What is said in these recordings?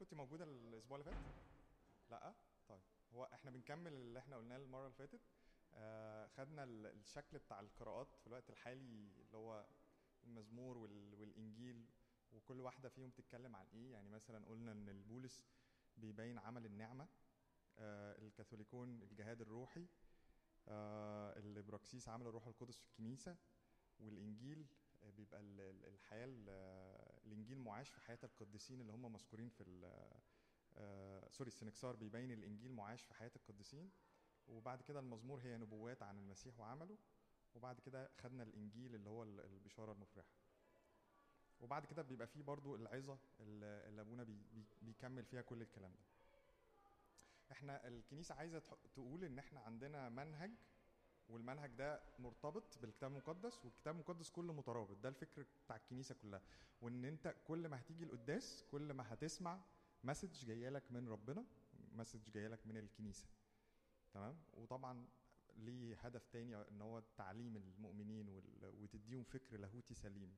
كنت موجوده الاسبوع اللي فات لا طيب هو احنا بنكمل اللي احنا قلناه المره اللي فاتت آه خدنا ال- الشكل بتاع القراءات في الوقت الحالي اللي هو المزمور وال- والانجيل وكل واحده فيهم بتتكلم عن ايه يعني مثلا قلنا ان البولس بيبين عمل النعمه آه الكاثوليكون الجهاد الروحي آه الابراكسيس عمل الروح القدس في الكنيسه والانجيل آه، بيبقى ال- ال- الحياه ال- آه، الانجيل معاش في حياه القديسين اللي هم مذكورين في ال- آه، سوري السنكسار بيبين الانجيل معاش في حياه القديسين وبعد كده المزمور هي نبوات عن المسيح وعمله وبعد كده خدنا الانجيل اللي هو ال- البشاره المفرحه وبعد كده بيبقى فيه برضو العظه اللي اللي ابونا بي بي بيكمل فيها كل الكلام ده احنا الكنيسه عايزه تح- تقول ان احنا عندنا منهج والمنهج ده مرتبط بالكتاب المقدس والكتاب المقدس كله مترابط ده الفكر بتاع الكنيسه كلها وان انت كل ما هتيجي القداس كل ما هتسمع مسج جايه لك من ربنا مسج جايه لك من الكنيسه تمام وطبعا ليه هدف تاني ان هو تعليم المؤمنين وال- وتديهم فكر لاهوتي سليم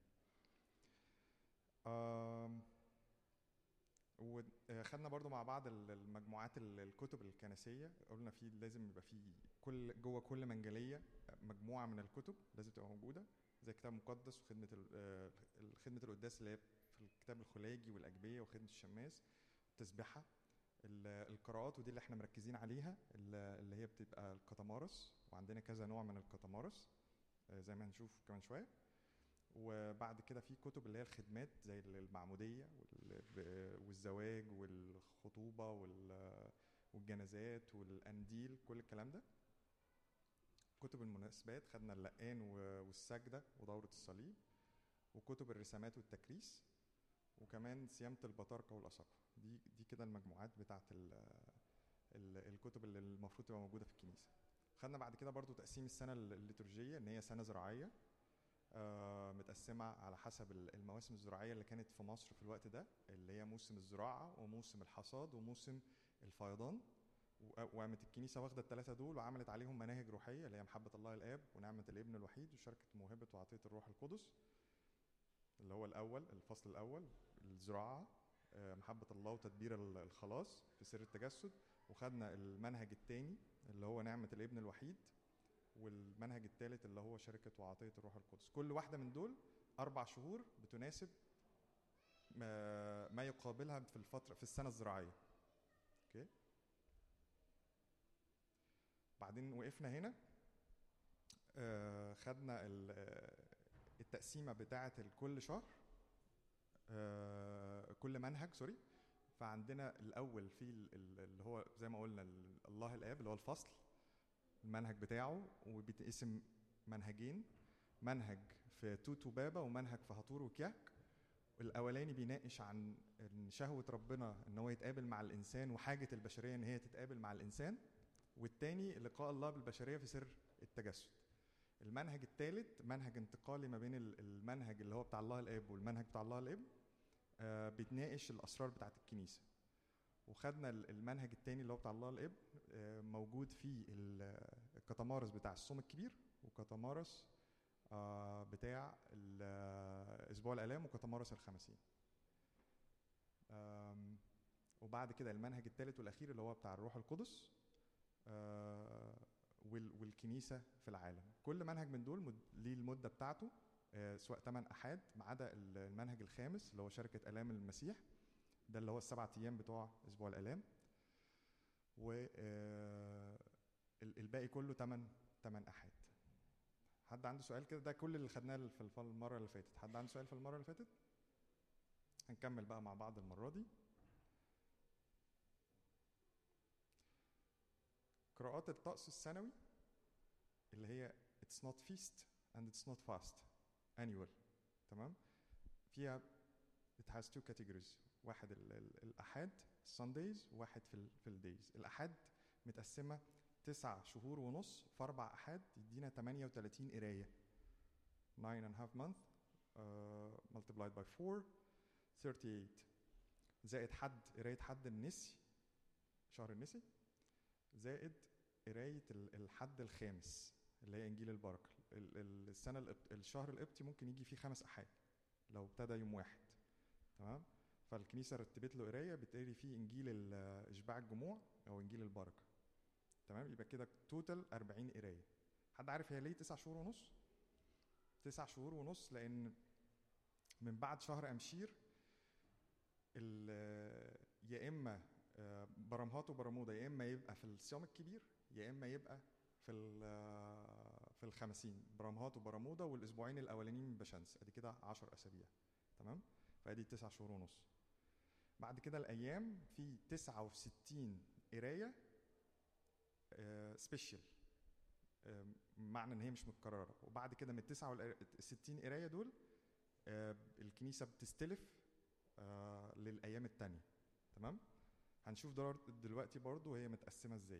آم، وخدنا برضو مع بعض ال- المجموعات ال- الكتب الكنسيه قلنا في لازم يبقى في كل جوه كل منجليه مجموعه من الكتب لازم تبقى موجوده زي كتاب مقدس وخدمه ال- آه، خدمه القداس اللي هي في الكتاب الخلاجي والاجبيه وخدمه الشماس التسبحه ال- القراءات ودي اللي احنا مركزين عليها ال- اللي هي بتبقى الكتمارس وعندنا كذا نوع من الكتمارس آه، زي ما هنشوف كمان شويه وبعد كده في كتب اللي هي الخدمات زي المعموديه وال- ب- والزواج والخطوبه وال- والجنازات والانديل كل الكلام ده كتب المناسبات خدنا اللقان و- والسجده ودوره الصليب وكتب الرسامات والتكريس وكمان صيامه البطاركه والاساقفه دي دي كده المجموعات بتاعت ال ال الكتب اللي المفروض تبقى موجوده في الكنيسه خدنا بعد كده برضو تقسيم السنه الليتورجيه ان هي سنه زراعيه آه، متقسمه على حسب ال- المواسم الزراعيه اللي كانت في مصر في الوقت ده اللي هي موسم الزراعه وموسم الحصاد وموسم الفيضان و- وقامت الكنيسه واخده الثلاثه دول وعملت عليهم مناهج روحيه اللي هي محبه الله الاب ونعمه الابن الوحيد وشركه موهبه وعطيه الروح القدس اللي هو الاول الفصل الاول الزراعه آه، محبه الله وتدبير ال- الخلاص في سر التجسد وخدنا المنهج الثاني اللي هو نعمه الابن الوحيد والمنهج الثالث اللي هو شركه وعطيه الروح القدس كل واحده من دول اربع شهور بتناسب ما, ما يقابلها في الفتره في السنه الزراعيه اوكي بعدين وقفنا هنا آه، خدنا ال- آه، التقسيمه بتاعه كل شهر آه، كل منهج سوري فعندنا الاول في ال- ال- اللي هو زي ما قلنا ال- الله الاب اللي هو الفصل المنهج بتاعه وبيتقسم منهجين منهج في توتو بابا ومنهج في هاتور وكياك الاولاني بيناقش عن إن شهوه ربنا ان هو يتقابل مع الانسان وحاجه البشريه ان هي تتقابل مع الانسان والتاني لقاء الله بالبشريه في سر التجسد المنهج الثالث منهج انتقالي ما بين ال- المنهج اللي هو بتاع الله الاب والمنهج بتاع الله الابن آه، بيتناقش الاسرار بتاعت الكنيسه وخدنا ال- المنهج التاني اللي هو بتاع الله الابن آه، موجود فيه ال- الكتمارس بتاع الصوم الكبير وكتمارس آه، بتاع ال- آه، اسبوع الالام وكتمارس الخمسين آم، وبعد كده المنهج الثالث والاخير اللي هو بتاع الروح القدس آه، وال- والكنيسه في العالم كل منهج من دول مد- ليه المده بتاعته آه، سواء 8 احاد ما عدا ال- المنهج الخامس اللي هو شركه الام المسيح ده اللي هو السبع ايام بتوع اسبوع الالام و آه، ال- الباقي كله 8 8 احاد حد عنده سؤال كده ده كل اللي خدناه في الف- المره اللي فاتت حد عنده سؤال في المره اللي فاتت هنكمل بقى مع بعض المره دي قراءات الطقس السنوي اللي هي it's not feast and it's not fast annual تمام فيها it has two categories واحد ال ال الأحاد Sundays وواحد في ال في الدايز الأحاد متقسمة تسع شهور ونص في أربع أحاد يدينا 38 قراية 9 and a half month uh, multiplied by 4 38 زائد حد قراية حد النسي شهر النسي زائد قراية ال- الحد الخامس اللي هي إنجيل البركة ال- ال- السنة القبط- الشهر القبطي ممكن يجي فيه خمس أحاد لو ابتدى يوم واحد تمام فالكنيسه رتبت له قرايه بتقري فيه انجيل ال- اشباع الجموع او انجيل البركه تمام يبقى كده توتال 40 قرايه حد عارف هي ليه 9 شهور ونص تسع شهور ونص لان من بعد شهر امشير ال- يا اما آه، برمهات وبرمودا يا اما يبقى في الصيام الكبير يا اما يبقى في ال- آه، في الخمسين برمهات وبرمودا والاسبوعين الاولانيين من بشمس ادي كده 10 اسابيع تمام فادي تسع شهور ونص بعد كده الايام في 69 قرايه سبيشال معنى ان هي مش متكرره وبعد كده من ال 69 قرايه دول آه، الكنيسه بتستلف آه، للايام التانية تمام هنشوف دلوقتي- دلوقتي برضو هي متقسمه ازاي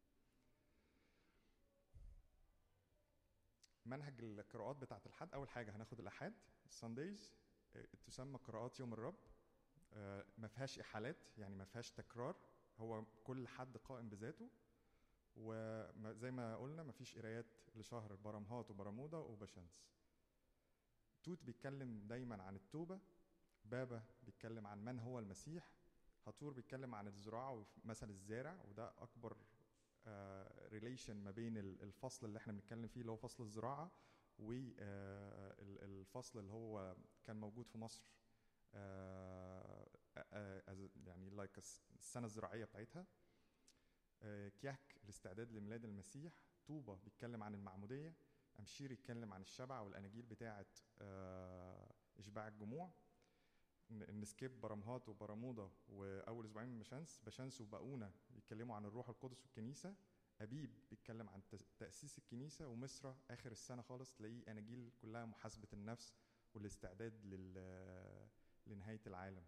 منهج القراءات بتاعت الحد اول حاجه هناخد الاحاد السانديز تسمى قراءات يوم الرب آه، ما فيهاش احالات يعني ما فيهاش تكرار هو كل حد قائم بذاته وزي ما قلنا ما فيش قرايات لشهر برمهات وبرمودا وبشمس توت بيتكلم دايما عن التوبه بابا بيتكلم عن من هو المسيح هاتور بيتكلم عن الزراعه ومثل الزارع وده اكبر ريليشن ما بين ال- الفصل اللي احنا بنتكلم فيه اللي هو فصل الزراعه والفصل اللي هو كان موجود في مصر آه، آه، as- يعني لايك السنه الزراعيه بتاعتها آه، كيهك الاستعداد لميلاد المسيح طوبة بيتكلم عن المعمودية أمشير يتكلم عن الشبع والأناجيل بتاعة آه، إشباع الجموع ن- نسكيب برمهات وبرمودا وأول أسبوعين من بشمس بشمس وبقونة بيتكلموا عن الروح القدس والكنيسة أبيب بيتكلم عن تس- تأسيس الكنيسة ومصر آخر السنة خالص تلاقيه أناجيل كلها محاسبة النفس والاستعداد لل لنهاية العالم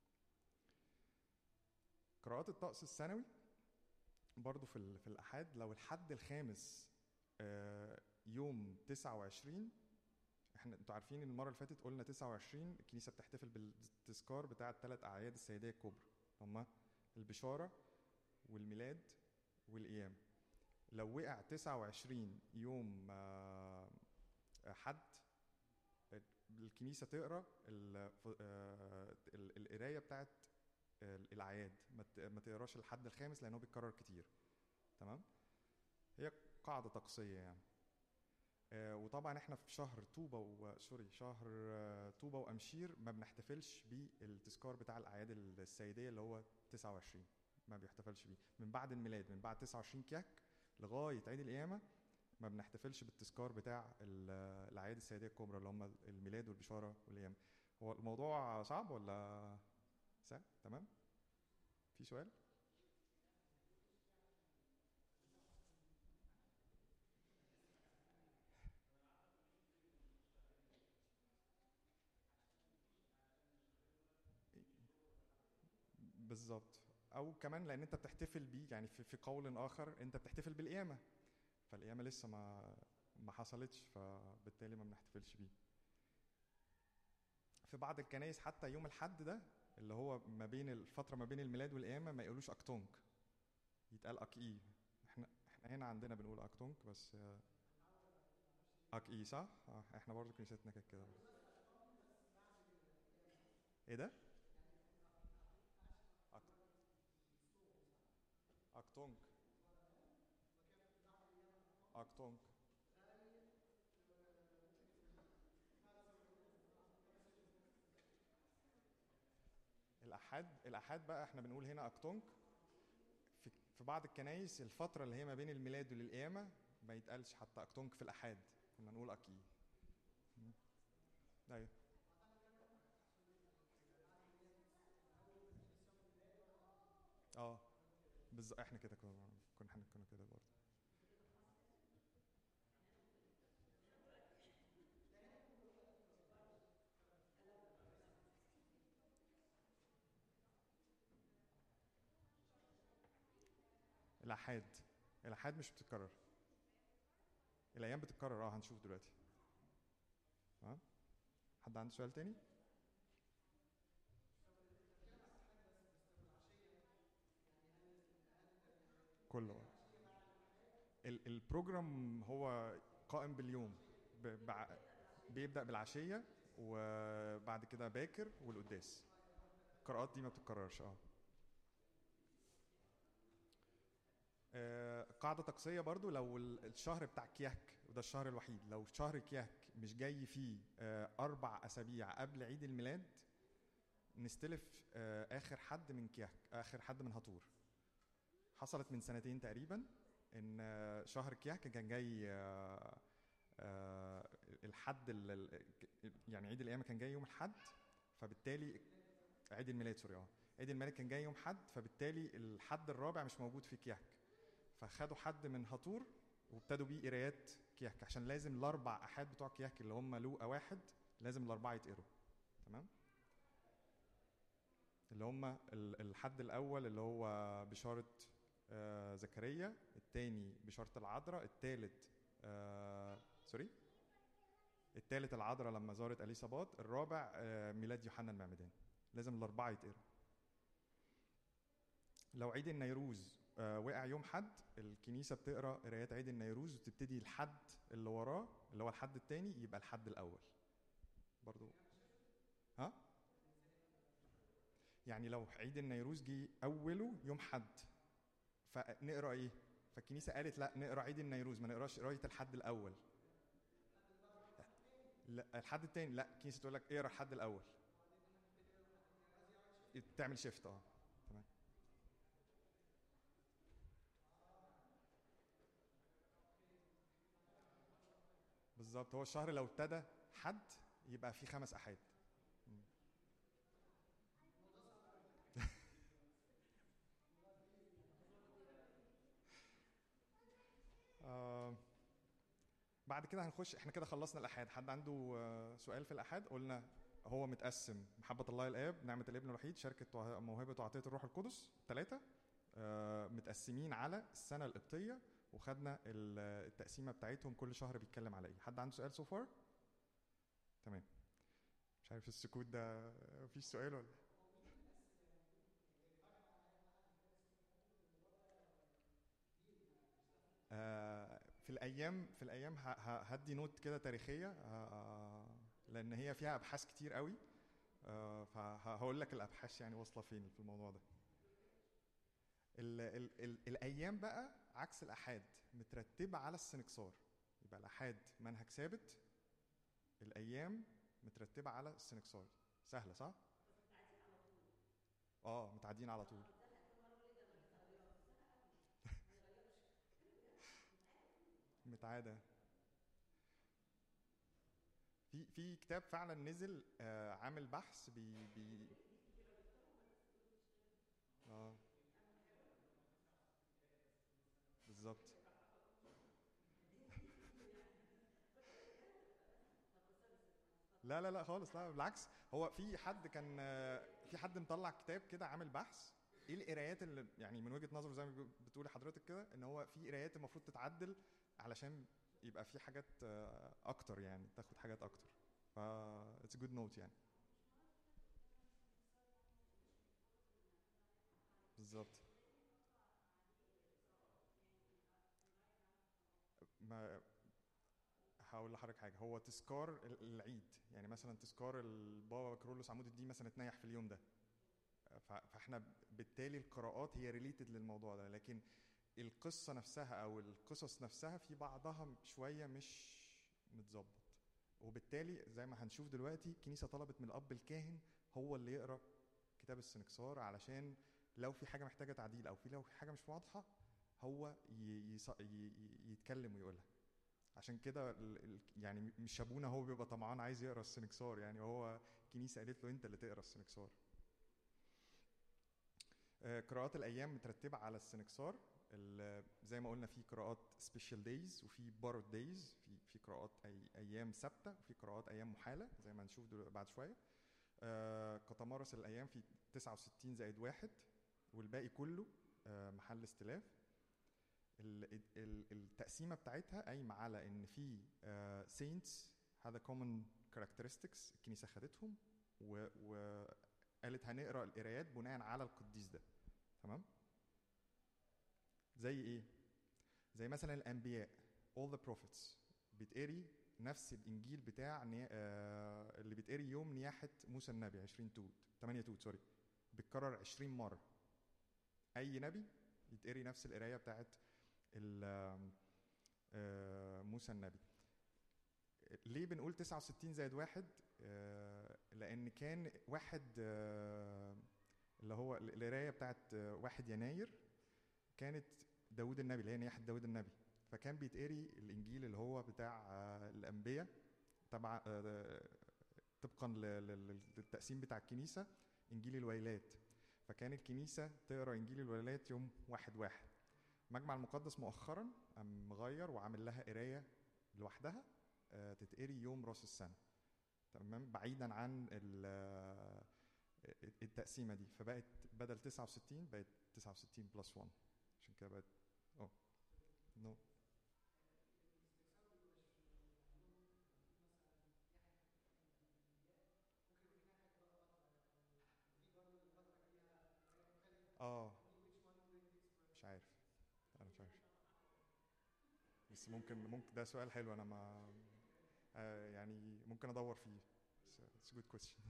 قراءات الطقس السنوي برضو في ال- في الأحاد لو الحد الخامس آه، يوم 29 احنا انتوا عارفين ان المره اللي فاتت قلنا 29 الكنيسه بتحتفل بالتذكار بتاع الثلاث اعياد السيديه الكبرى هما البشاره والميلاد والقيامه لو وقع 29 يوم آه، حد الكنيسه تقرا ال- ف- آه، ال- القرايه بتاعت ال- الاعياد ما ت- ما تقراش الحد الخامس لانه بيتكرر كتير تمام هي قاعده طقسيه يعني آه، وطبعا احنا في شهر طوبه و سوري شهر آه، طوبه وامشير ما بنحتفلش بالتذكار بتاع الاعياد السيديه اللي هو 29 ما بيحتفلش بيه من بعد الميلاد من بعد 29 كياك لغايه عيد القيامه ما بنحتفلش بالتذكار بتاع ال- الاعياد السيديه الكبرى اللي هم الميلاد والبشاره والقيامه هو الموضوع صعب ولا سهل تمام في سؤال بالظبط او كمان لان انت بتحتفل بيه يعني في, في قول اخر انت بتحتفل بالقيامه فالقيامه لسه ما ما حصلتش فبالتالي ما بنحتفلش بيه في بعض الكنائس حتى يوم الحد ده اللي هو ما بين الفتره ما بين الميلاد والقيامه ما يقولوش اكتونك يتقال اكي احنا احنا هنا عندنا بنقول اكتونك بس آه، اكي صح آه، احنا برضو كنيستنا كانت كده برضو. ايه ده أك- اكتونك اكتونك الاحاد الاحاد بقى احنا بنقول هنا اكتونك في في بعض الكنايس الفتره اللي هي ما بين الميلاد والقيامه ما يتقالش حتى اكتونك في الاحاد كنا نقول اكي مم. ايوه اه بالظبط احنا كده كنا كنا احنا كنا كده برضه الاحاد الاحاد مش بتتكرر الايام بتتكرر اه هنشوف دلوقتي تمام حد عنده سؤال تاني كله آه. ال- البروجرام هو قائم باليوم ب- بع- بيبدا بالعشيه وبعد كده باكر والقداس ك- القراءات دي ما بتتكررش اه آه، قاعدة طقسية برضو لو ال- الشهر بتاع كياك وده الشهر الوحيد لو شهر كياك مش جاي فيه آه، أربع أسابيع قبل عيد الميلاد نستلف آه، آخر حد من كياك آخر حد من هطور حصلت من سنتين تقريبا إن آه، شهر كياك كان جاي آه، آه، الحد ال- ال- يعني عيد القيامة كان جاي يوم الحد فبالتالي عيد الميلاد سوري اه عيد الميلاد كان جاي يوم حد فبالتالي الحد الرابع مش موجود في كياك فخدوا حد من هطور وابتدوا بيه قرايات كياك عشان لازم الاربع احاد بتوع كياك اللي هم لوقا واحد لازم الاربعه يتقروا تمام اللي هم ال- الحد الاول اللي هو بشاره آه، زكريا الثاني بشاره العذراء الثالث سوري الثالث العذراء لما زارت اليصابات الرابع آه، ميلاد يوحنا المعمدان لازم الاربعه يتقروا لو عيد النيروز آه، وقع يوم حد الكنيسه بتقرا قرايات عيد النيروز وتبتدي الحد اللي وراه اللي هو الحد الثاني يبقى الحد الاول برضو ها يعني لو عيد النيروز جه اوله يوم حد فنقرا ايه فالكنيسه قالت لا نقرا عيد النيروز ما نقراش قرايه الحد الاول لا الحد الثاني لا الكنيسه تقول لك اقرا الحد الاول تعمل شيفت اه تمام بالظبط هو الشهر لو ابتدى حد يبقى فيه خمس احاد مم. آه، بعد كده هنخش احنا كده خلصنا الاحاد حد عنده آه، سؤال في الاحاد قلنا هو متقسم محبة الله الآب نعمة الابن الوحيد شركة وع- موهبة وعطية الروح القدس ثلاثة متقسمين على السنة القبطية وخدنا ال- التقسيمة بتاعتهم كل شهر بيتكلم على ايه حد عنده سؤال سو فار تمام مش عارف السكوت ده مفيش سؤال ولا آه، في الايام في الايام ه- ه- هدي نوت كده تاريخيه آه، لان هي فيها ابحاث كتير قوي آه، فهقول لك الابحاث يعني واصله فين في الموضوع ده ال ال ال الايام بقى عكس الاحاد مترتبه على السنكسار يبقى الاحاد منهج ثابت الايام مترتبه على السنكسار سهله صح اه متعدين على طول متعاده في في كتاب فعلا نزل آه عامل بحث بي بي اه بالظبط لا لا لا خالص لا بالعكس هو في حد كان آه، في حد مطلع كتاب كده عامل بحث ايه القرايات اللي يعني من وجهه نظره زي ما بتقولي حضرتك كده ان هو في قرايات المفروض تتعدل علشان يبقى في حاجات آه، اكتر يعني تاخد حاجات اكتر ف اتس جود نوت يعني بالظبط ما هقول لحضرتك حاجه هو تذكار ال- العيد يعني مثلا تذكار البابا كرولوس عمود الدين مثلا اتنيح في اليوم ده ف- فاحنا بالتالي القراءات هي ريليتد للموضوع ده لكن القصه نفسها او القصص نفسها في بعضها شويه مش متظبط وبالتالي زي ما هنشوف دلوقتي الكنيسه طلبت من الاب الكاهن هو اللي يقرا كتاب السنكسار علشان لو في حاجه محتاجه تعديل او في لو في حاجه مش واضحه هو ي- يص- ي- ي- يتكلم ويقولها عشان كده ال- ال- يعني مش ابونا هو بيبقى طمعان عايز يقرا السنكسار يعني هو الكنيسه قالت له انت اللي تقرا السنكسار آه، قراءات الايام مترتبه على السنكسار ال- زي ما قلنا في قراءات سبيشال دايز وفي بارد دايز في في قراءات أي ايام ثابته وفي قراءات ايام محاله زي ما هنشوف دلوقتي بعد شويه آه، قطمارس الايام في 69 زائد واحد والباقي كله آه، محل استلاف ال- ال- التقسيمه بتاعتها قايمه على ان في سينتس هذا كومن كاركترستكس الكنيسه خدتهم و- وقالت هنقرا القرايات بناء على القديس ده تمام زي ايه زي مثلا الانبياء all the prophets بيتقري نفس الانجيل بتاع ني... آه اللي بيتقري يوم نياحه موسى النبي 20 توت 8 توت سوري بتكرر 20 مره اي نبي يتقري نفس القرايه بتاعت ال- آه، موسى النبي ليه بنقول 69 زائد واحد آه، لان كان واحد آه، اللي هو القرايه بتاعت آه، واحد يناير كانت داود النبي اللي هي نياحه داود النبي فكان بيتقري الانجيل اللي هو بتاع آه، الانبياء تبع آه، طبقا ل- ل- للتقسيم بتاع الكنيسه انجيل الويلات فكان الكنيسه تقرا انجيل الويلات يوم واحد واحد المجمع المقدس مؤخرا قام مغير وعامل لها قرايه لوحدها آه، تتقري يوم راس السنه تمام بعيدا عن ال- آه، التقسيمه دي فبقت بدل 69 بقت 69 بلس 1 عشان كده بقت اه نو اه مش عارف انا مش عارف بس ممكن ممكن ده سؤال حلو انا ما آه يعني ممكن ادور فيه اتس جود كويستشن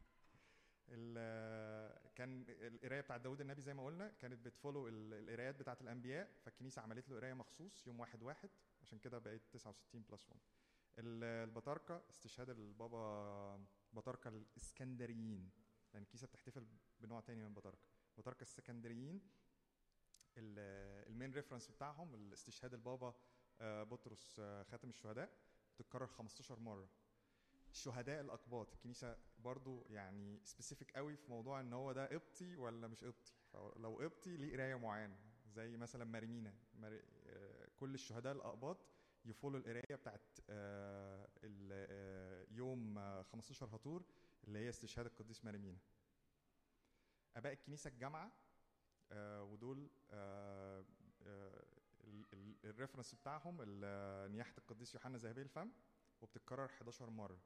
كان القرايه بتاعت داود النبي زي ما قلنا كانت بتفولو ال- القرايات بتاعت الانبياء فالكنيسه عملت له قرايه مخصوص يوم واحد واحد عشان كده بقت 69 بلس 1 ال- البطاركه استشهاد البابا بطاركه الاسكندريين لان الكنيسه بتحتفل بنوع تاني من البطاركه بطاركه السكندريين ال- المين ريفرنس بتاعهم الاستشهاد البابا آه، بطرس آه، خاتم الشهداء بتتكرر 15 مره شهداء الاقباط الكنيسه برضو يعني سبيسيفيك قوي في موضوع ان هو ده قبطي ولا مش قبطي فلو قبطي ليه قرايه معينه زي مثلا ماريمينا ماري آه، كل الشهداء الاقباط يفولوا القرايه بتاعت آه، ال- آه، يوم آه، 15 هطور اللي هي استشهاد القديس ماريمينا اباء الكنيسه الجامعه آه، ودول آه، آه، ال- ال- الريفرنس بتاعهم ال- نياحه القديس يوحنا ذهبي الفم وبتتكرر 11 مره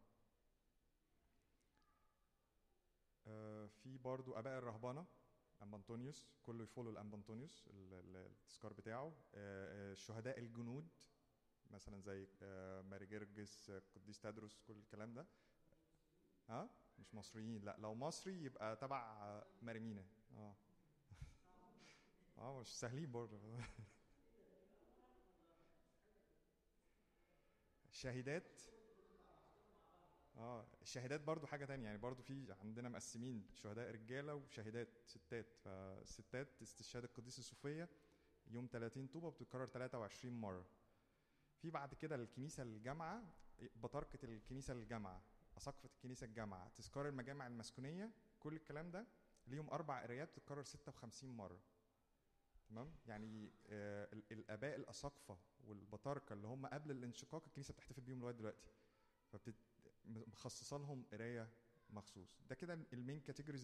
آه، في برضو اباء الرهبنه ام انطونيوس كله يفولو الام انطونيوس ال- ال- التذكار بتاعه آه، آه، شهداء الجنود مثلا زي آه، ماري جرجس آه، قديس تدرس كل الكلام ده ها مش مصريين لا لو مصري يبقى تبع آه، ماريمينا اه اه مش سهلين برضه شاهدات اه الشهادات برضو حاجه تانية يعني برضو في عندنا مقسمين شهداء رجاله وشهادات ستات فالستات استشهاد القديسه صوفيا يوم 30 طوبه بتتكرر 23 مره في بعد كده الكنيسه الجامعه بطركه الكنيسه الجامعه اساقفه الكنيسه الجامعه تذكار المجامع المسكونيه كل الكلام ده ليهم اربع قرايات بتتكرر 56 مره تمام يعني آه ال- الاباء الاساقفه والبطاركه اللي هم قبل الانشقاق الكنيسه بتحتفل بيهم لغايه دلوقتي فبتت مخصصه لهم قرايه مخصوص ده كده المين كاتيجوريز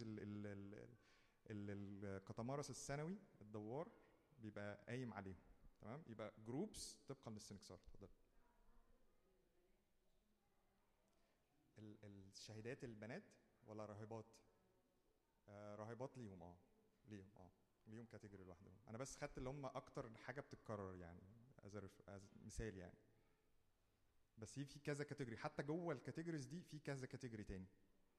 الكتمارس السنوي الدوار بيبقى قايم عليهم تمام يبقى جروبس طبقا للسنكسار اتفضل ال- الشهيدات البنات ولا راهبات آه راهبات ليهم اه ليهم اه ليهم كاتيجوري لوحدهم انا بس خدت اللي هم اكتر حاجه بتتكرر يعني از مثال يعني بس هي في كذا كاتيجوري حتى جوه الكاتيجوريز دي في كذا كاتيجوري تاني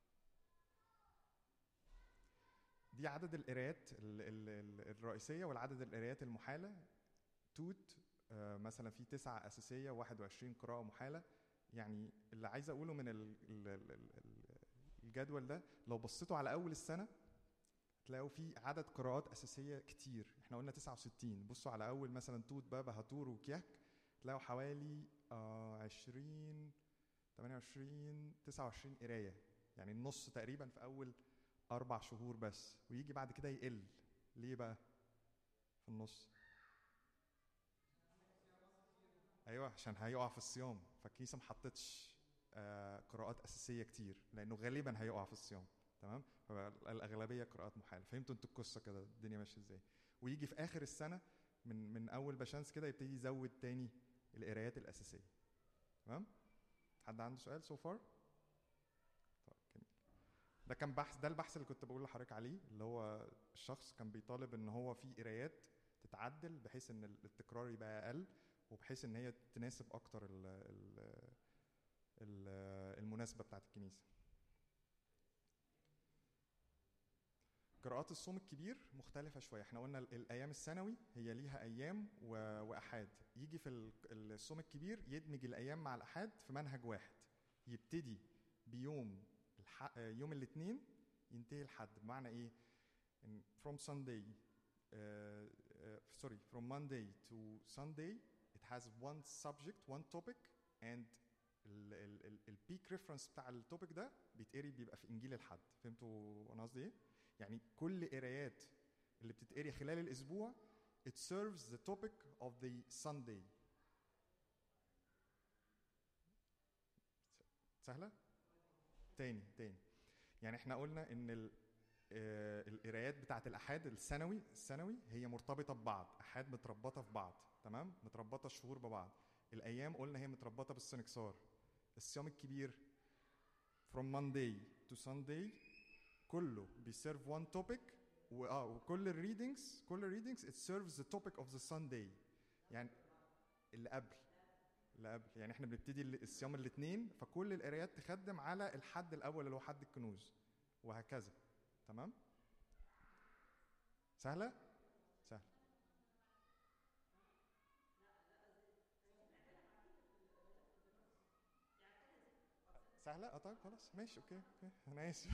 دي عدد القرايات ال- ال- ال- الرئيسيه والعدد القرايات المحاله توت آه، مثلا في تسعة أساسية و21 قراءة محالة يعني اللي عايز أقوله من ال- ال- ال- ال- الجدول ده لو بصيتوا على أول السنة تلاقوا في عدد قراءات أساسية كتير احنا قلنا 69 بصوا على أول مثلا توت بابا هاتور وكيهك تلاقوا حوالي آه 20 28 29 قرايه يعني النص تقريبا في اول اربع شهور بس ويجي بعد كده يقل ليه بقى في النص ايوه عشان هيقع في الصيام فالكنيسه ما حطتش آه قراءات اساسيه كتير لانه غالبا هيقع في الصيام تمام فالاغلبيه قراءات محاله فهمتوا انتوا القصه كده الدنيا ماشيه ازاي ويجي في اخر السنه من من اول باشانس كده يبتدي يزود تاني القرايات الاساسيه تمام حد عنده سؤال سو فار طيب جميل ده كان بحث ده البحث اللي كنت بقول لحضرتك عليه اللي هو الشخص كان بيطالب ان هو في قرايات تتعدل بحيث ان التكرار يبقى اقل وبحيث ان هي تناسب اكتر ال ال ال المناسبه بتاعت الكنيسه قراءات الصوم الكبير مختلفة شوية احنا قلنا ال- الأيام السنوي هي ليها أيام و- وأحاد يجي في ال- الصوم الكبير يدمج الأيام مع الأحاد في منهج واحد يبتدي بيوم الح... يوم الاثنين ينتهي الحد بمعنى ايه إن from Sunday uh, uh, sorry from Monday to Sunday it has one subject one topic and البيك ريفرنس بتاع التوبيك ده بيتقري بيبقى في انجيل الحد فهمتوا انا قصدي ايه يعني كل قرايات اللي بتتقري خلال الاسبوع it serves the topic of the Sunday سهله تاني تاني يعني احنا قلنا ان ال آه، القرايات بتاعت الاحاد السنوي السنوي هي مرتبطه ببعض احاد متربطه في بعض تمام متربطه الشهور ببعض الايام قلنا هي متربطه بالسنكسار الصيام الكبير from Monday to Sunday كله بيسيرف one topic واه وكل الريدنجز كل الريدنجز it serves the topic of the Sunday يعني اللي قبل اللي قبل يعني احنا بنبتدي ال- الصيام الاثنين فكل القرايات تخدم على الحد الاول اللي هو حد الكنوز وهكذا تمام سهله سهله سهله اه طيب خلاص ماشي اوكي اوكي انا اسف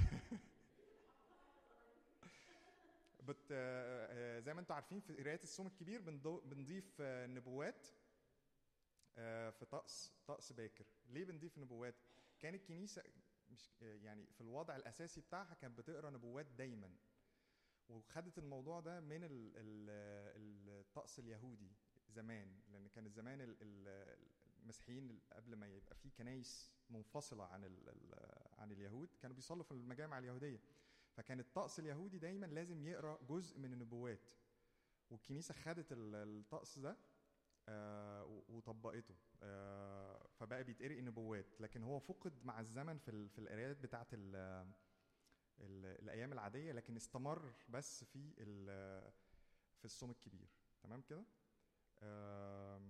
بت آه، آه، زي ما انتم عارفين في قرايه الصوم الكبير بنضو- بنضيف آه، نبوات آه، في طقس طقس باكر ليه بنضيف نبوات كان الكنيسه مش آه، يعني في الوضع الاساسي بتاعها كانت بتقرا نبوات دايما وخدت الموضوع ده من ال- ال- الطقس اليهودي زمان لان كان زمان ال- ال- المسيحيين قبل ما يبقى في كنايس منفصله عن ال- ال- عن اليهود كانوا بيصلوا في المجامع اليهوديه فكان الطقس اليهودي دايما لازم يقرا جزء من النبوات والكنيسه خدت ال- الطقس ده آه، و- وطبقته آه، فبقى بيتقري النبوات لكن هو فقد مع الزمن في ال- في القرايات بتاعه ال- ال- الايام العاديه لكن استمر بس في ال- في الصوم الكبير تمام كده آم،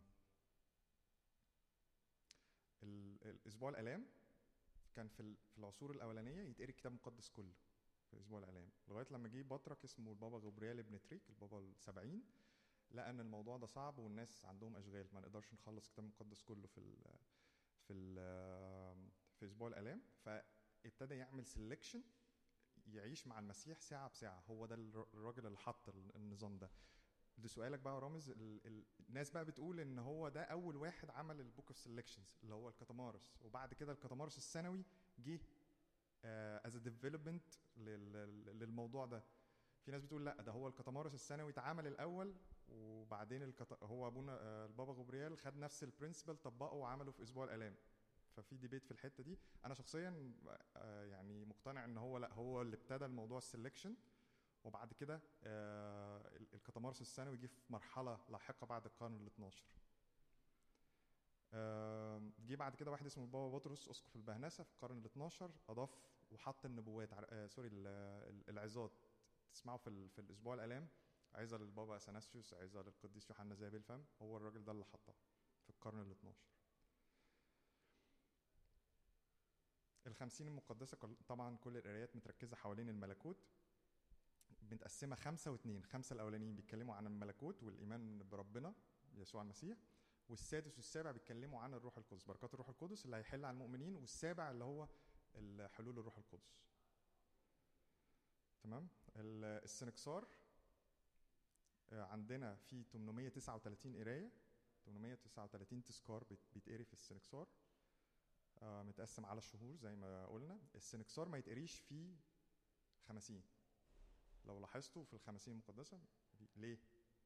ال- الاسبوع الالام كان في ال- في العصور الاولانيه يتقري الكتاب المقدس كله في اسبوع الالام لغايه لما جه بطرك اسمه البابا غبريال ابن تريك البابا السبعين لقى ان الموضوع ده صعب والناس عندهم اشغال ما نقدرش نخلص الكتاب المقدس كله في ال في ال في اسبوع الالام فابتدى يعمل سيلكشن يعيش مع المسيح ساعه بساعه هو ده الر- الراجل اللي حط ال- النظام ده ده سؤالك بقى يا رامز ال- ال- الناس بقى بتقول ان هو ده اول واحد عمل البوك اوف سيلكشنز اللي هو الكتمارس وبعد كده الكتمارس السنوي جه از ديفلوبمنت للموضوع ده في ناس بتقول لا ده هو الكتمارس السنوي اتعمل الاول وبعدين الكت... هو ابونا آه، البابا غبريال خد نفس البرنسبل طبقه وعمله في اسبوع الالام ففي ديبيت في الحته دي انا شخصيا آه، يعني مقتنع ان هو لا هو اللي ابتدى الموضوع السلكشن وبعد كده آه، ال- الكتمارس السنوي جه في مرحله لاحقه بعد القرن ال 12 آه، جه بعد كده واحد اسمه البابا بطرس اسقف البهنسه في القرن ال 12 اضاف وحط النبوات عر- آه، سوري ال- ال- العظات تسمعوا في ال- في الاسبوع الالام عظه للبابا اثناسيوس عظه للقديس يوحنا زي الفم هو الراجل ده اللي حطها في القرن ال 12 الخمسين المقدسة كل- طبعا كل القرايات متركزة حوالين الملكوت متقسمة خمسة واثنين خمسة الأولانيين بيتكلموا عن الملكوت والإيمان بربنا يسوع المسيح والسادس والسابع بيتكلموا عن الروح القدس بركات الروح القدس اللي هيحل على المؤمنين والسابع اللي هو ال- حلول الروح القدس تمام ال- السنكسار آه، عندنا في 839 قرايه 839 تذكار بيت- بيتقري في السنكسار آه، متقسم على الشهور زي ما قلنا السنكسار ما يتقريش فيه خمسين لو لاحظتوا في الخمسين المقدسة بي- ليه؟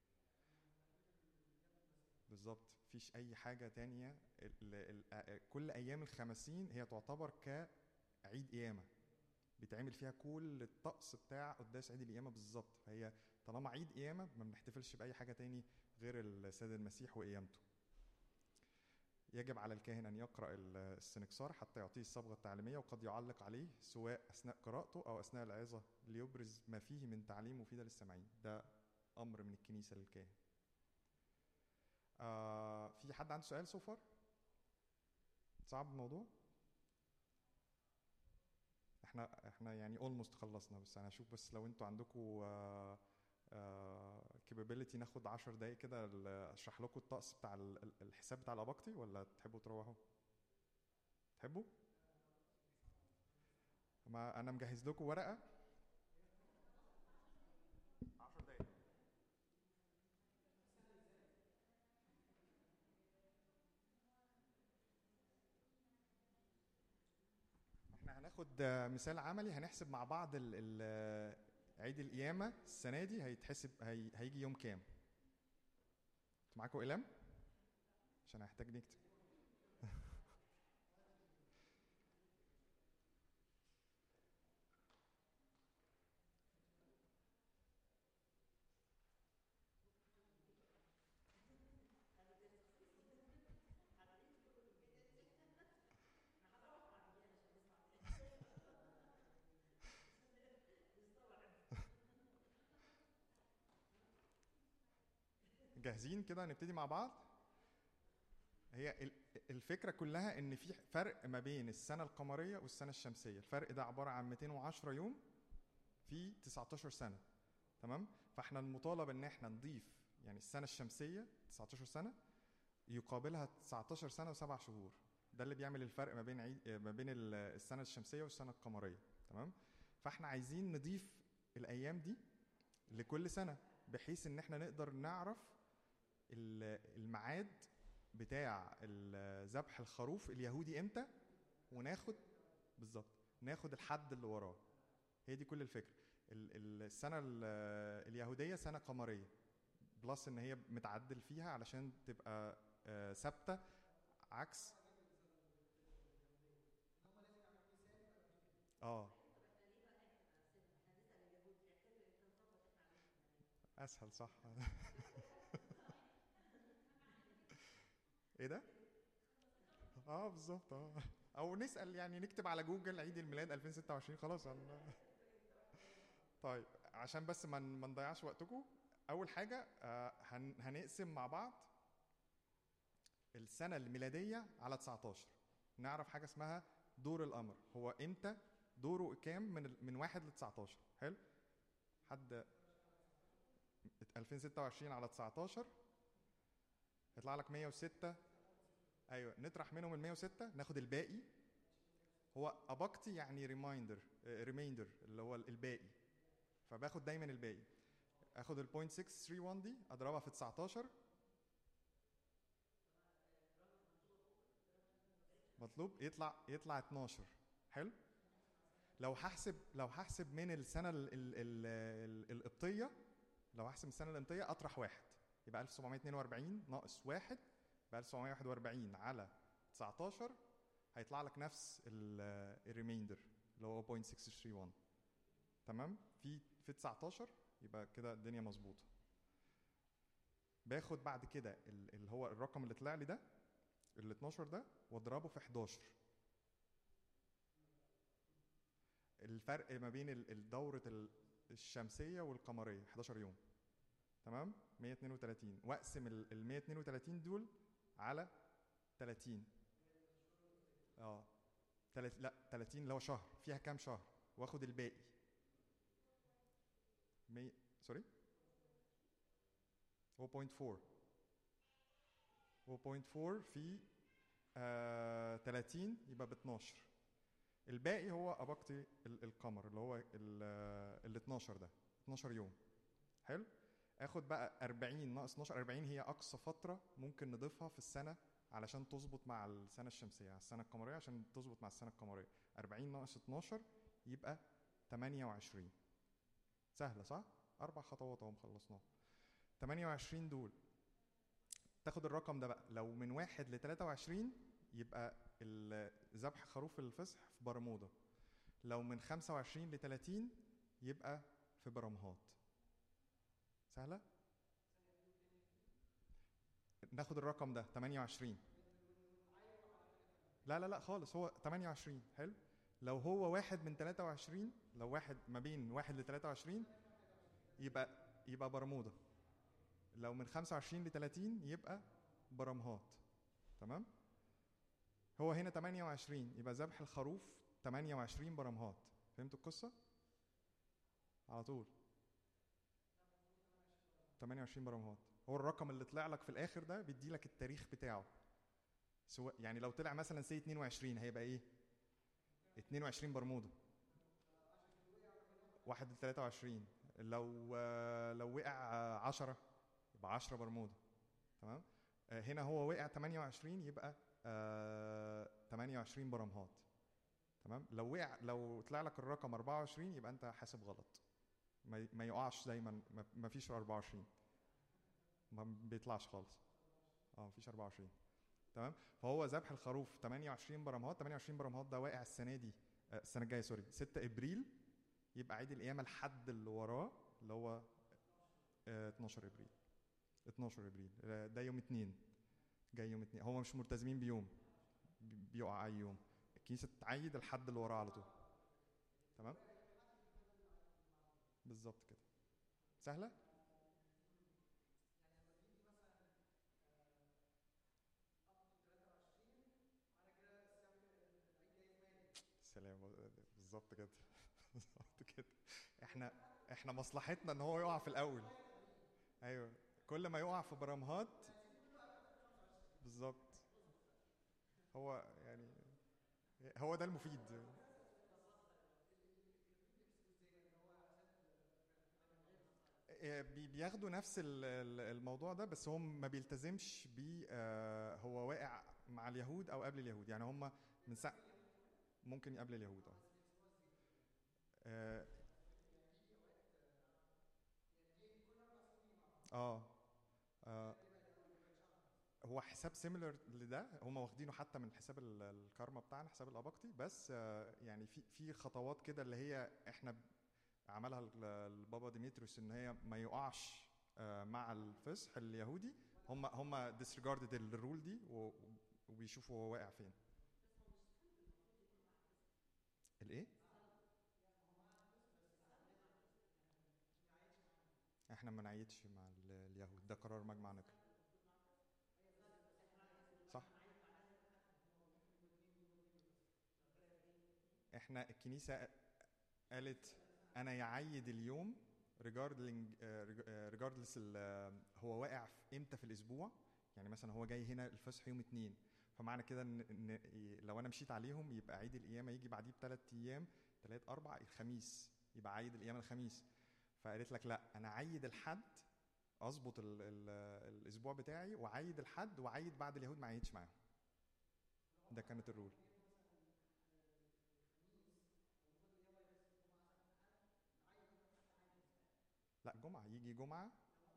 بالظبط مفيش أي حاجة تانية ال ال ال كل أيام الخمسين هي تعتبر كعيد قيامة بيتعمل فيها كل الطقس بتاع قداس عيد القيامة بالظبط فهي طالما عيد قيامة ما بنحتفلش بأي حاجة تاني غير السيد المسيح وقيامته يجب على الكاهن أن يقرأ ال- السنكسار حتى يعطيه الصبغة التعليمية وقد يعلق عليه سواء أثناء قراءته أو أثناء العظة ليبرز ما فيه من تعليم مفيدة للسامعين ده أمر من الكنيسة للكاهن آه في حد عنده سؤال سوفر؟ صعب الموضوع؟ احنا احنا احنا يعني اولموست خلصنا بس انا هشوف بس لو انتوا عندكم كابابيلتي ناخد 10 دقايق كده ل- اشرح لكم الطقس بتاع ال- ال- الحساب بتاع الاباقتي ولا تحبوا تروحوا تحبوا ما انا مجهز لكم ورقه 10 دقايق احنا هناخد آه، مثال عملي هنحسب مع بعض ال ال عيد القيامة السنة دي هيتحسب هي هيجي يوم كام؟ انتوا معاكم أقلام؟ عشان هحتاج نكتب جاهزين كده نبتدي مع بعض هي ال- الفكرة كلها ان في فرق ما بين السنة القمرية والسنة الشمسية الفرق ده عبارة عن 210 يوم في 19 سنة تمام فاحنا المطالب ان احنا نضيف يعني السنة الشمسية 19 سنة يقابلها 19 سنة وسبع شهور ده اللي بيعمل الفرق ما بين عيد ما بين ال- السنة الشمسية والسنة القمرية تمام فاحنا عايزين نضيف الايام دي لكل سنة بحيث ان احنا نقدر نعرف ال- الميعاد بتاع ال- ذبح الخروف اليهودي امتى وناخد بالظبط ناخد الحد اللي وراه هي دي كل الفكره ال- ال- السنه ال- اليهوديه سنه قمريه بلس ان هي متعدل فيها علشان تبقى آه، ثابته عكس اه اسهل صح ايه ده اه بالظبط اه او نسال يعني نكتب على جوجل عيد الميلاد 2026 خلاص هن... طيب عشان بس ما ن- ما نضيعش وقتكم اول حاجه آه، هن... هنقسم مع بعض السنه الميلاديه على 19 نعرف حاجه اسمها دور القمر هو امتى دوره كام من ال... من 1 ل 19 حلو حد 2026 على 19 يطلع لك 106 ايوه نطرح منهم ال 106 ناخد الباقي هو اباقتي يعني ريمايندر ريمايندر اللي هو الباقي فباخد دايما الباقي اخد ال 0.631 دي اضربها في 19 مطلوب يطلع يطلع 12 حلو لو هحسب لو هحسب من السنه ال- ال- ال- ال- القبطيه لو هحسب السنه القبطيه اطرح واحد يبقى 1742 ناقص واحد يبقى 1741 على 19 هيطلع لك نفس الريميندر اللي هو 0.631 تمام في في 19 يبقى كده الدنيا مظبوطه باخد بعد كده ال- اللي هو الرقم اللي طلع لي ده ال 12 ده واضربه في 11 الفرق ما بين ال- الدورة ال- الشمسية والقمرية 11 يوم تمام 132 واقسم ال ال 132 دول على 30 اه تلات لا 30 اللي هو شهر فيها كام شهر واخد الباقي 100 سوري 0.4 0.4 في آه 30 يبقى ب 12 الباقي هو اباقتي ال- القمر اللي هو ال ال 12 ده 12 يوم حلو اخد بقى 40 ناقص 12 40 هي اقصى فتره ممكن نضيفها في السنه علشان تظبط مع السنه الشمسيه على السنه القمريه عشان تظبط مع السنه القمريه 40 ناقص 12 يبقى 28 سهله صح اربع خطوات اهو خلصناهم 28 دول تاخد الرقم ده بقى لو من واحد ل 23 يبقى ال- ذبح خروف الفصح في برمودا لو من 25 ل 30 يبقى في برمهات سهلة؟ ناخد الرقم ده 28 لا لا لا خالص هو 28 حلو لو هو واحد من 23 لو واحد ما بين واحد ل 23 يبقى يبقى برمودا لو من 25 ل 30 يبقى برمهات تمام هو هنا 28 يبقى ذبح الخروف 28 برمهات فهمتوا القصه على طول 28 برمهات هو الرقم اللي طلع لك في الاخر ده بيدي لك التاريخ بتاعه سواء يعني لو طلع مثلا سي 22 هيبقى ايه 22 برمودا واحد ل 23 لو آه، لو وقع 10 يبقى 10 برمودا تمام آه، هنا هو وقع 28 يبقى آه، 28 برمهات تمام لو وقع لو طلع لك الرقم 24 يبقى انت حاسب غلط ما ي- ما يقعش دايما ما- ما فيش 24 ما بيطلعش خالص اه ما فيش 24 تمام فهو ذبح الخروف 28 برمهات 28 برمهات ده واقع السنه دي آه، السنه الجايه سوري 6 ابريل يبقى عيد القيامه الحد اللي وراه اللي هو آه، 12 ابريل 12 ابريل آه، ده يوم اتنين جاي يوم اتنين هو مش ملتزمين بيوم بي- بيقع اي يوم الكنيسه تعيد الحد اللي وراه على طول تمام بالظبط كده سهله سلام بالظبط كده بالظبط كده احنا احنا مصلحتنا ان هو يقع في الاول ايوه كل ما يقع في برمهات بالظبط هو يعني هو ده المفيد إيه، بي- بياخدوا نفس ال- ال- الموضوع ده بس هو ما بيلتزمش ب هو واقع مع اليهود او قبل اليهود يعني هم من ساعه ممكن قبل اليهود اه اه آه. هو حساب سيميلر لده هم واخدينه حتى من حساب ال- الكارما بتاعنا حساب الاباقتي بس آه، يعني في في خطوات كده اللي هي احنا ب- عملها ال- البابا ديمتريوس ان هي ما يقعش آه، مع الفصح اليهودي هم هم ديسريجاردد الرول دي و- وبيشوفوا هو واقع فين الايه احنا ما نعيدش مع ال- اليهود ده قرار مجمع نقل صح احنا الكنيسه قالت انا يعيد اليوم ريجاردلس هو واقع في امتى في الاسبوع يعني مثلا هو جاي هنا الفصح يوم اتنين فمعنى كده ان إن ي- لو انا مشيت عليهم يبقى عيد القيامه يجي بعديه بثلاث ايام ثلاث اربع الخميس يبقى عيد القيامه الخميس فقالت لك لا انا عيد الحد اظبط ال ال الاسبوع بتاعي وعيد الحد وعيد بعد اليهود ما عيدش معاهم ده كانت الرول لا جمعة يجي جمعة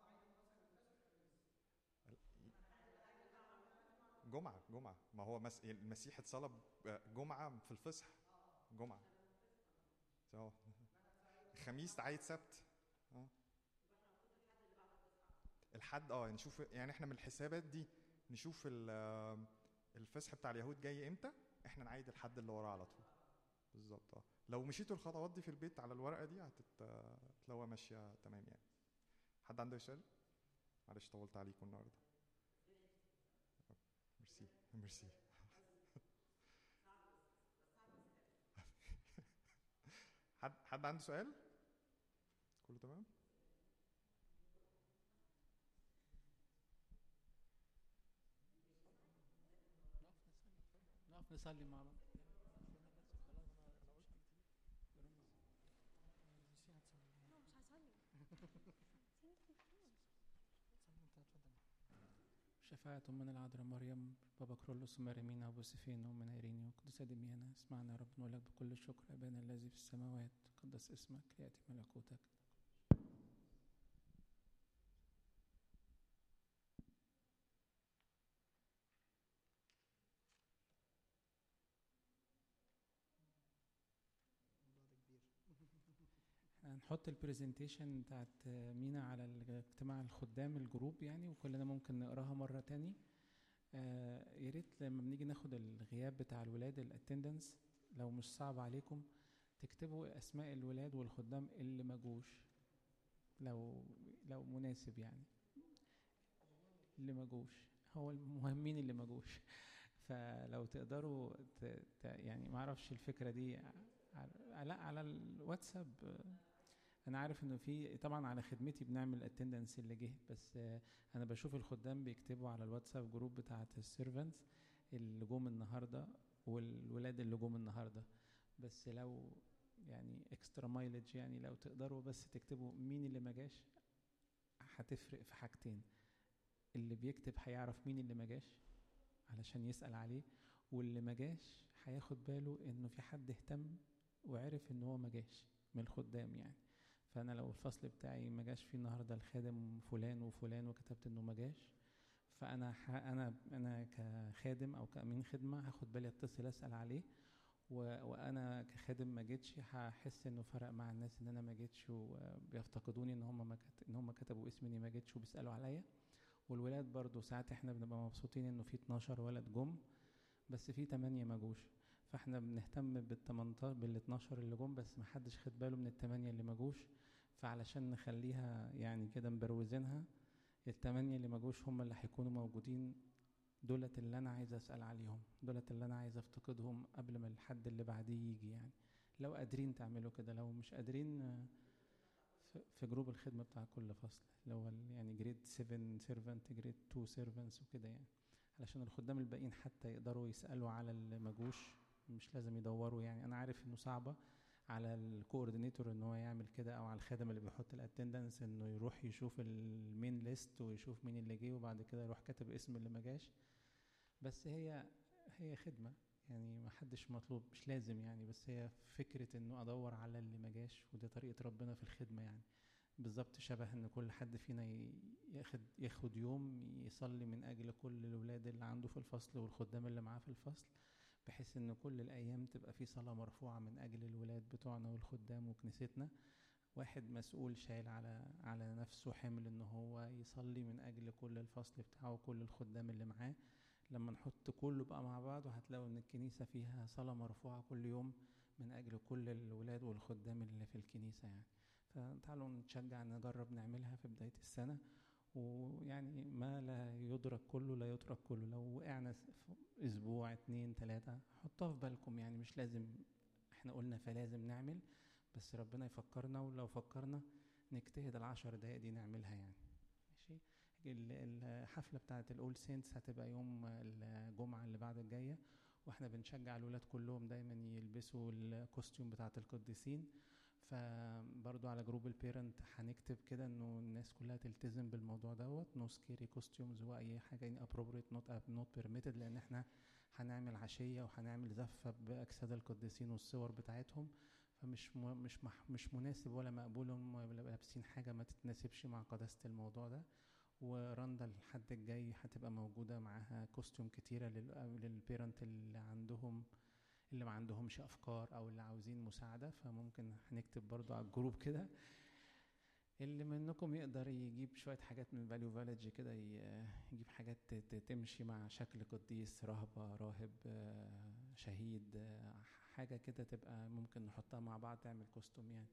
جمعة جمعة ما هو مس... المسيح اتصلب جمعة في الفصح جمعة اه الخميس عيد سبت اه الحد اه نشوف يعني احنا من الحسابات دي نشوف ال- الفصح بتاع اليهود جاي امتى احنا نعيد الحد اللي وراه على طول بالظبط اه لو مشيتوا الخطوات دي في البيت على الورقه دي هتتلاقوها ماشيه تمام يعني حد عنده سؤال معلش طولت عليكم النهارده ميرسي ميرسي حد حد عنده سؤال كله تمام نقف نصلي مع بعض شفاعة أمنا العذراء مريم بابا كرولوس وماريمينا أبو سفين ومن إيريني وقدس دميانا اسمعنا يا رب نقول لك بكل الشكر أبانا الذي في السماوات قدس اسمك يأتي ملكوتك هنحط البرزنتيشن بتاعت مينا على اجتماع الخدام الجروب يعني وكلنا ممكن نقراها مرة تاني آه، يا ريت لما بنيجي ناخد الغياب بتاع الولاد الاتندنس لو مش صعب عليكم تكتبوا اسماء الولاد والخدام اللي ما جوش لو لو مناسب يعني اللي ما جوش هو المهمين اللي ما جوش فلو تقدروا ت... ت... يعني ما اعرفش الفكره دي على لا على الواتساب آه، انا عارف انه في طبعا على خدمتي بنعمل اتندنس اللي جه بس آه، انا بشوف الخدام بيكتبوا على الواتساب جروب بتاعه السيرفنتس اللي جم النهارده والولاد اللي جم النهارده بس لو يعني اكسترا مايلج يعني لو تقدروا بس تكتبوا مين اللي ما جاش هتفرق في حاجتين اللي بيكتب هيعرف مين اللي ما جاش علشان يسأل عليه واللي ما جاش هياخد باله انه في حد اهتم وعرف ان هو ما جاش من الخدام يعني فانا لو الفصل بتاعي ما جاش فيه النهارده الخادم فلان وفلان وكتبت انه ما جاش فانا ح... انا انا كخادم او كامين خدمه هاخد بالي اتصل اسال عليه و... وانا كخادم ما جيتش هحس انه فرق مع الناس ان انا ما جيتش وبيفتقدوني ان هم ما كت... ان هم كتبوا اسمي اني ما جيتش وبيسالوا عليا والولاد برضو ساعات احنا بنبقى مبسوطين انه في 12 ولد جم بس في 8 ما جوش فاحنا بنهتم بال 18 بال 12 اللي جم بس ما حدش خد باله من الثمانية اللي ما جوش فعلشان نخليها يعني كده مبروزينها الثمانية اللي ما جوش هم اللي هيكونوا موجودين دولت اللي انا عايز اسال عليهم دولت اللي انا عايز افتقدهم قبل ما الحد اللي بعديه يجي يعني لو قادرين تعملوا كده لو مش قادرين آه، في- في جروب الخدمه بتاع كل فصل اللي هو ال- يعني جريد 7 سيرفنت جريد 2 سيرفنتس وكده يعني علشان الخدام الباقيين حتى يقدروا يسالوا على اللي ما جوش مش لازم يدوروا يعني انا عارف انه صعبه على الكوردينيتور ان هو يعمل كده او على الخادم اللي بيحط الاتندنس انه يروح يشوف المين ليست ويشوف مين اللي جه وبعد كده يروح كاتب اسم اللي ما جاش بس هي هي خدمه يعني ما حدش مطلوب مش لازم يعني بس هي فكره انه ادور على اللي ما جاش ودي طريقه ربنا في الخدمه يعني بالظبط شبه ان كل حد فينا ي- ياخد ياخد يوم يصلي من اجل كل الاولاد اللي عنده في الفصل والخدام اللي معاه في الفصل بحيث ان كل الايام تبقى في صلاه مرفوعه من اجل الولاد بتوعنا والخدام وكنيستنا واحد مسؤول شايل على على نفسه حمل ان هو يصلي من اجل كل الفصل بتاعه وكل الخدام اللي معاه لما نحط كله بقى مع بعض هتلاقوا ان الكنيسه فيها صلاه مرفوعه كل يوم من اجل كل الولاد والخدام اللي في الكنيسه يعني فتعالوا نتشجع نجرب نعملها في بدايه السنه ويعني ما لا يدرك كله لا يترك كله لو وقعنا س- في اسبوع اتنين تلاتة حطوها في بالكم يعني مش لازم احنا قلنا فلازم نعمل بس ربنا يفكرنا ولو فكرنا نجتهد العشر دقايق دي نعملها يعني ماشي ال- الحفلة بتاعت الأول سينتس هتبقى يوم الجمعة اللي بعد الجاية واحنا بنشجع الولاد كلهم دايما يلبسوا الكوستيوم بتاعت القديسين فبرضو على جروب البيرنت هنكتب كده انه الناس كلها تلتزم بالموضوع دوت نو سكيري كوستيومز واي حاجه يعني ابروبريت نوت نوت بيرميتد لان احنا هنعمل عشيه وهنعمل زفه باجساد القديسين والصور بتاعتهم فمش م- مش مح- مش مناسب ولا مقبول هم يبقوا لابسين حاجه ما تتناسبش مع قداسه الموضوع ده ورندا الحد الجاي هتبقى موجوده معاها كوستيوم كتيره لل- للبيرنت اللي عندهم اللي ما عندهمش افكار او اللي عاوزين مساعده فممكن هنكتب برضو على الجروب كده اللي منكم يقدر يجيب شويه حاجات من فاليو فاليج كده ي- يجيب حاجات ت- ت- تمشي مع شكل قديس رهبه راهب آه، شهيد آه، حاجه كده تبقى ممكن نحطها مع بعض تعمل كوستوم يعني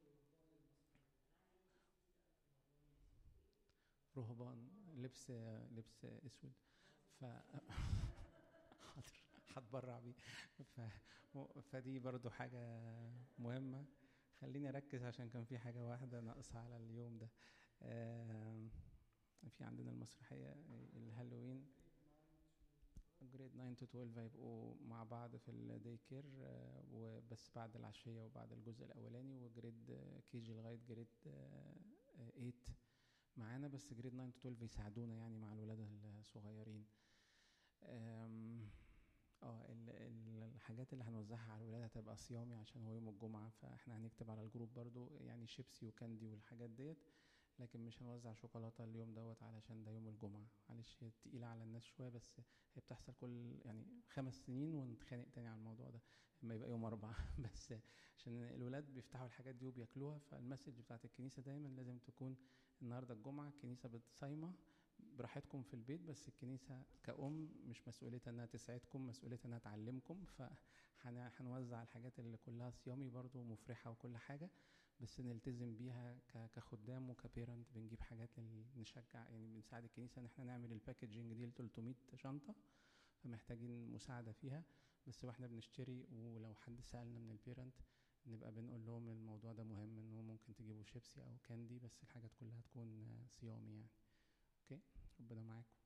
رهبان لبس لبس اسود ف حاضر هتبرع بيه ف... فدي برضو حاجة مهمة خليني أركز عشان كان في حاجة واحدة ناقصة على اليوم ده آم، في عندنا المسرحية الهالوين جريد 9 to 12 هيبقوا مع بعض في الداي كير وبس بعد العشية وبعد الجزء الأولاني وجريد كي جي لغاية جريد 8 معانا بس جريد 9 to 12 يساعدونا يعني مع الولاد الصغيرين أم، اه ال- ال- الحاجات اللي هنوزعها على الولاد هتبقى صيامي عشان هو يوم الجمعة فاحنا هنكتب على الجروب برضو يعني شيبسي وكاندي والحاجات ديت لكن مش هنوزع شوكولاتة اليوم دوت علشان ده يوم الجمعة معلش هي تقيلة على الناس شوية بس هي بتحصل كل يعني خمس سنين ونتخانق تاني على الموضوع ده لما يبقى يوم أربعة بس عشان الولاد بيفتحوا الحاجات دي وبياكلوها فالمسج بتاعت الكنيسة دايما لازم تكون النهاردة الجمعة الكنيسة بتصايمة براحتكم في البيت بس الكنيسة كأم مش مسؤوليتها انها تسعدكم مسؤوليتها انها تعلمكم فهنوزع الحاجات اللي كلها صيامي برضو مفرحة وكل حاجة بس نلتزم بيها ك- كخدام وكبيرنت بنجيب حاجات لل- نشجع يعني بنساعد الكنيسة ان احنا نعمل الباكجينج دي ل 300 شنطة فمحتاجين مساعدة فيها بس واحنا بنشتري ولو حد سالنا من البيرنت نبقى بنقول لهم الموضوع ده مهم انه ممكن تجيبوا شيبسي او كاندي بس الحاجات كلها تكون آه، صيامي يعني اوكي ربنا معاكم